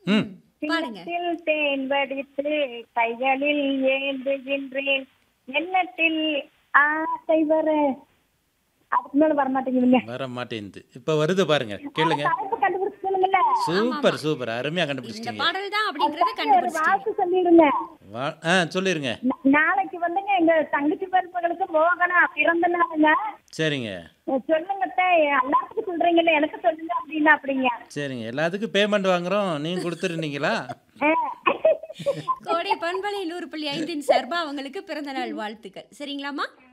ம் பாடுங்க சின்னத்தில் தேன் வடித்து கைகளில் ஏந்துகின்றேன் எண்ணத்தில் ஆசை வர அதுக்கு மேல வர மாட்டேங்குதுங்க வர மாட்டேங்குது இப்போ வருது பாருங்க கேளுங்க தலைப்பு கண்டுபிடிச்சுக்கணுங்கல்ல சூப்பர் சூப்பர் அருமையாக இந்த கண்டுபிடிச்சிட்டீங்க பாடல் தான் அப்படிங்கறத ஒரு கண்டுபிடிச்சிட்டீங்க வாக்கு சொல்லிடுங்க வா ஆ சொல்லிருங்க நா- நாளைக்கு வந்துங்க எங்க தங்கச்சி பருப்புகளுக்கு மோகனா பிறந்த நாளுங்க சரிங்க சொல்லுங்க அத்தை, எல்லாத்துக்கும் சொல்றீங்கல்ல எனக்கு சொல்லுங்க அப்படின்னா அப்படிங்க சரிங்க எல்லாத்துக்கும் பேமெண்ட் வாங்குறோம் நீங்கள் கொடுத்துருந்தீங்களா கோடை பண்பலை நூறு புள்ளி ஐந்தின் சார்பா அவங்களுக்கு பிறந்த நாள் வாழ்த்துக்கள் சரிங்களாம்மா